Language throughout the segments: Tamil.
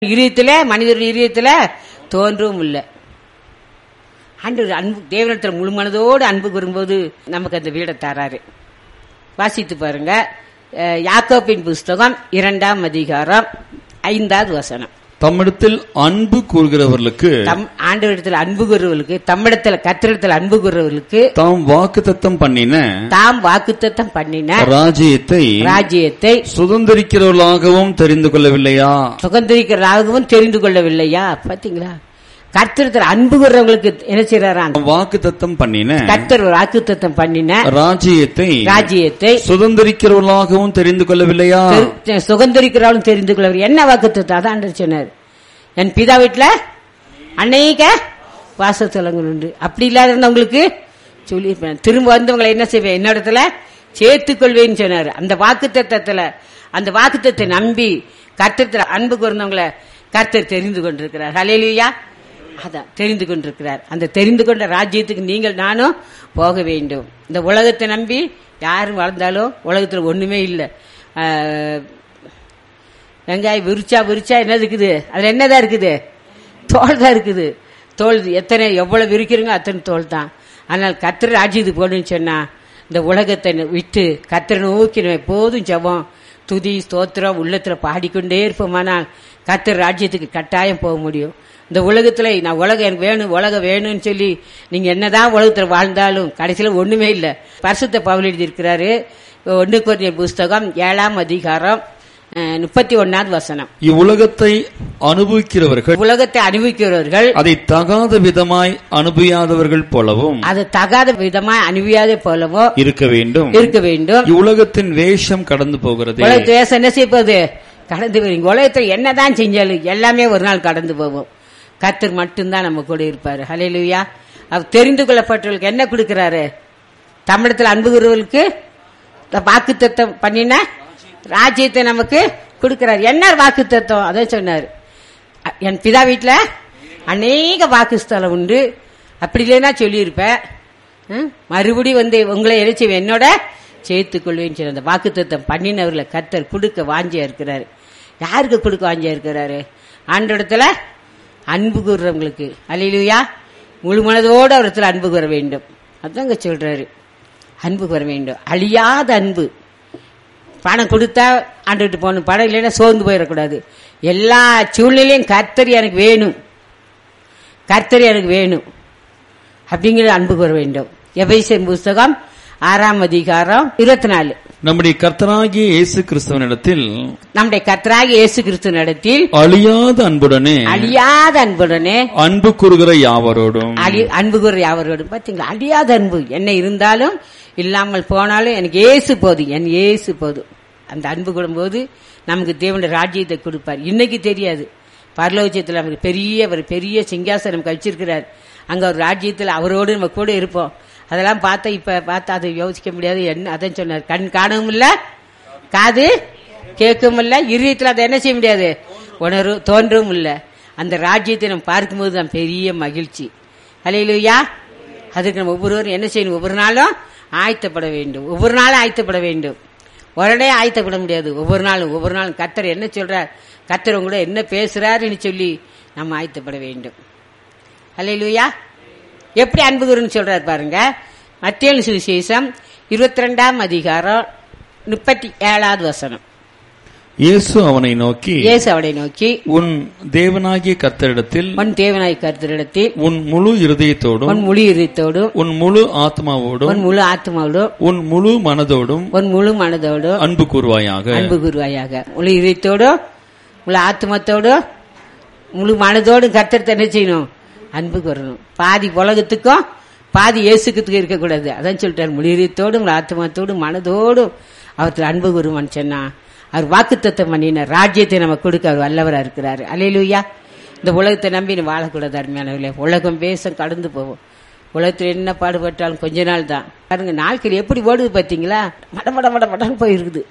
இதயத்துல மனிதருடைய இதயத்துல தோன்றவும் இல்லை ஆண்டவர் அன்பு தேவனத்தில் முழு மனதோடு அன்பு கூறும்போது நமக்கு அந்த வீடை தராரு வாசித்து பாருங்க அஹ், யாக்கோபின் புஸ்தகம் இரண்டாம் அதிகாரம் ஐந்தாவது வசனம் தம்மிடத்தில் அன்பு கூறுகிறவர்களுக்கு தம் ஆண்டவரிடத்தில் அன்பு கூறுவர்களுக்கு தம்மிடத்தில் கத்திரிடத்தில் அன்பு கூறுவர்களுக்கு தாம் வாக்குத்தத்தம் பண்ணின தாம் வாக்குத்தத்தம் பண்ணின ராஜ்யத்தை ராஜ்யத்தை சுதந்திரிக்கிறவர்களாகவும் தெரிந்து கொள்ளவில்லையா சுகந்திரிக்கிறதாகவும் தெரிந்து கொள்ளவில்லையா பாத்தீங்களா கத்திரத்தில் அன்பு கூறுறவங்களுக்கு என்ன செய்யறாராம் தாம் வாக்குத்தத்தம் பண்ணின கர்த்தர் ஒரு வாக்குத்தத்தம் பண்ணின ராஜ்யத்தை ராஜ்யத்தை சுதந்திரிக்கிறவர்களாகவும் தெரிந்து கொள்ளவில்லையா தெரி- சுகந்தரிக்கிறாலும் தெரிந்து கொள்ளவர் என்ன வாக்குத்தத்தம் அதான் ஆண்டவர் சொன்னார் என் பிதா வீட்டுல அநேக வாசத்தலங்கள் உண்டு அப்படி இல்லாத இருந்தவங்களுக்கு சொல்லியிருப்பேன் திரும்ப வந்தவங்களை என்ன செய்வேன் என்னிடத்துல சேர்த்துக் கொள்வேன்னு சொன்னார் அந்த வாக்குத்தத்தத்துல அந்த வாக்குத்தத்தை நம்பி கர்த்தத்துல அன்பு கூர்ந்தவங்களை கர்த்தர் தெரிந்து கொண்டிருக்கிறார் ஹalleluya அதான் தெரிந்து கொண்டிருக்கிறார் அந்த தெரிந்து கொண்ட ராஜ்யத்துக்கு நீங்கள் நானும் போக வேண்டும் இந்த உலகத்தை நம்பி யாரும் வளர்ந்தாலும் உலகத்துல ஒண்ணுமே இல்லை வெங்காயம் விரிச்சா விரிச்சா என்ன இருக்குது அதுல என்னதான் இருக்குது தோல் தான் இருக்குது தோல் எத்தனை எவ்வளவு விரிக்கிறீங்க அத்தனை தோல் தான் ஆனால் கத்திர ராஜ்யத்துக்கு போகணும்னு சொன்னா இந்த உலகத்தை விட்டு கத்திர நோக்கி நம்ம எப்போதும் ஜெபம் துதி ஸ்தோத்திரம் உள்ளத்துல பாடிக்கொண்டே இருப்போமானால் கத்திர ராஜ்யத்துக்கு கட்டாயம் போக முடியும் இந்த உலகத்துல நான் உலகம் எனக்கு வேணும் உலகம் வேணும்னு சொல்லி நீங்க என்னதான் உலகத்துல வாழ்ந்தாலும் கடைசியில ஒண்ணுமே இல்லை பரிசுத்த பவுல் எழுதியிருக்கிறாரு ஒன்று கொரிந்தியர் புஸ்தகம் ஏழாம் அதிகாரம் அஹ், முப்பத்தி ஒன்னாவது வசனம் இவ்வுலகத்தை அனுபவிக்கிறவர்கள் உலகத்தை அனுபவிக்கிறவர்கள் அதை தகாத விதமாய் அனுபவியாதவர்கள் போலவும் அது தகாத விதமா அனுபவியாத போலவோ இருக்க வேண்டும் இருக்க வேண்டும் இவ்வுலகத்தின் வேஷம் கடந்து போகிறது உலக தேசம் என்ன செய்வது கடந்து போறீங்க உலகத்துல என்னதான் செஞ்சாலும் எல்லாமே ஒரு நாள் கடந்து போகும் கர்த்தர் மட்டும்தான் நம்ம கூட இருப்பாரு ஹalleluya அவர் தெரிந்து கொள்ளப்பட்டவர்களுக்கு என்ன கொடுக்கிறாரு தமிழத்துல அன்புகிறவர்களுக்கு வாக்கு தத்தம் பண்ணின ராஜ்யத்தை நமக்கு கொடுக்கிறார் என்ன வாக்கு தத்துவம் அதான் சொன்னார் அ- என் பிதா வீட்டுல அநேக வாக்குஸ்தலம் உண்டு அப்படி இல்லைன்னா சொல்லியிருப்பேன் ம்? மறுபடி வந்து உங்களை என்ன செய்வேன் என்னோட சேர்த்துக் கொள்வேன்னு சொல்லி அந்த வாக்குத்தத்தம் பண்ணினவர்களை கர்த்தர் கொடுக்க வாஞ்சியா இருக்கிறாரு யாருக்கு கொடுக்க வாஞ்சியா இருக்கிறாரு ஆண்டோடத்துல அன்பு கூறுறவங்களுக்கு அல்லையிலுயா முழு மனதோடு அவரத்துல அன்பு கூற வேண்டும் அதாங்க சொல்றாரு அன்பு கூற வேண்டும் அழியாத அன்பு பணம் கொடுத்தா ஆண்டுகிட்டு போகணும் பணம் இல்லைன்னா சோர்ந்து போயிடக்கூடாது எல்லா சூழ்நிலையும் கர்த்தர் எனக்கு வேணும் கர்த்தர் எனக்கு வேணும் அப்படிங்கிற அன்பு கூற வேண்டும் எபேசியர் புஸ்தகம் ஆறாம் அதிகாரம் இருபத்தி நாலு நம்முடைய கர்த்தராகிய இயேசு கிறிஸ்துவனிடத்தில் நம்முடைய கர்த்தராகிய இயேசு கிறிஸ்து நடத்தில் அழியாத அன்புடனே அழியாத அன்புடனே அன்பு கூறுகிற யாவரோடும் அழி அன்பு கூற யாவரோடு பாத்தீங்களா அழியாத அன்பு என்ன இருந்தாலும் இல்லாமல் போனாலும் எனக்கு ஏசு போதும் என் ஏசு போதும் அந்த அன்பு கூடும்போது நமக்கு தேவனுடைய ராஜ்யத்தை கொடுப்பார் இன்னைக்கு தெரியாது பரலோச்சத்தில் நமக்கு பெரிய ஒரு பெரிய சிங்காசனம் கழிச்சிருக்கிறார் அங்க ஒரு ராஜ்யத்தில் அவரோடு நம்ம கூட இருப்போம் அதெல்லாம் பார்த்தா இப்ப பார்த்தா அதை யோசிக்க முடியாது என்ன அதான் சொன்னார் கண் காணவும் இல்ல காது கேட்கவும் இல்ல இருதயத்தில் அதை என்ன செய்ய முடியாது உணர்வு தோன்றவும் இல்ல அந்த ராஜ்யத்தை நம்ம பார்க்கும்போது தான் பெரிய மகிழ்ச்சி அலையிலுயா அதுக்கு நம்ம ஒவ்வொருவரும் என்ன செய்யணும் ஒவ்வொரு நாளும் ஆயத்தப்பட வேண்டும் ஒவ்வொரு நாளும் ஆயத்தப்பட வேண்டும் உடனே ஆயத்தப்பட முடியாது ஒவ்வொரு நாளும் ஒவ்வொரு நாளும் கத்தர் என்ன சொல்றார் கத்தர் உங்களோட என்ன பேசுறாருன்னு சொல்லி நம்ம ஆயத்தப்பட வேண்டும் அல்லையிலுயா எப்படி அன்பு குருன்னு சொல்றாரு பாருங்க மத்திய சுவிசேஷம் இருபத்தி ரெண்டாம் அதிகாரம் முப்பத்தி ஏழாவது வசனம் இயேசு அவனை நோக்கி இயேசு அவனை நோக்கி உன் தேவனாகிய கர்த்தரிடத்தில் உன் தேவனாய் கருத்திடத்தில் உன் முழு இருதயத்தோடும் உன் முழு இருத்தோடும் உன் முழு ஆத்மாவோடும் உன் முழு ஆத்மாவோடும் உன் முழு மனதோடும் உன் முழு மனதோடும் அன்பு கூறுவாயாக அன்பு குருவாயாக முழு இதயத்தோடும் முழு ஆத்மத்தோடும் முழு மனதோடும் கர்த்தர் என்ன செய்யணும் அன்பு கூறணும் பாதி உலகத்துக்கும் பாதி இயேசுக்கு இருக்கக்கூடாது அதான் சொல்லிட்டார் முழு இதயத்தோடும் முழு ஆத்மத்தோடும் மனதோடும் அவருக்கு அன்பு குருவான்னு சொன்னா அவர் வாக்குத்தத்தம் பண்ணின ராஜ்யத்தை நம்ம கொடுக்க அவர் வல்லவரா இருக்கிறாரு அலையிலுயா இந்த உலகத்தை நம்பி நீ வாழக்கூடாது அருமையானவர்களே உலகம் பேச கடந்து போவோம் உலகத்தில் என்ன பாடுபட்டாலும் கொஞ்ச நாள் தான் பாருங்க நாட்கள் எப்படி ஓடுது பார்த்தீங்களா மட மட மட மடன்னு போயிருக்குது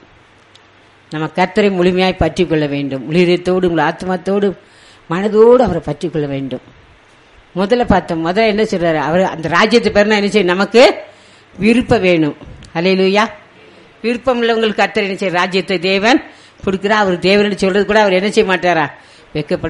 நம்ம கர்த்தரை முழுமையாய் பற்றி கொள்ள வேண்டும் உளிரியத்தோடு உங்கள் ஆத்மாத்தோடு மனதோடு அவரை பற்றி கொள்ள வேண்டும் முதல்ல பார்த்தோம் முதல்ல என்ன சொல்றாரு அவர் அந்த ராஜ்யத்தை பேர்னா என்ன செய்யும் நமக்கு விருப்பம் வேணும் அலையிலுயா விருப்பம் உள்ளவங்களுக்கு கர்த்தர் என்ன செய்ய ராஜ்யத்தை தேவன் கொடுக்குறா அவர் தேவன் சொல்றது கூட அவர் என்ன செய்ய மாட்டாரா வெக்கப்பட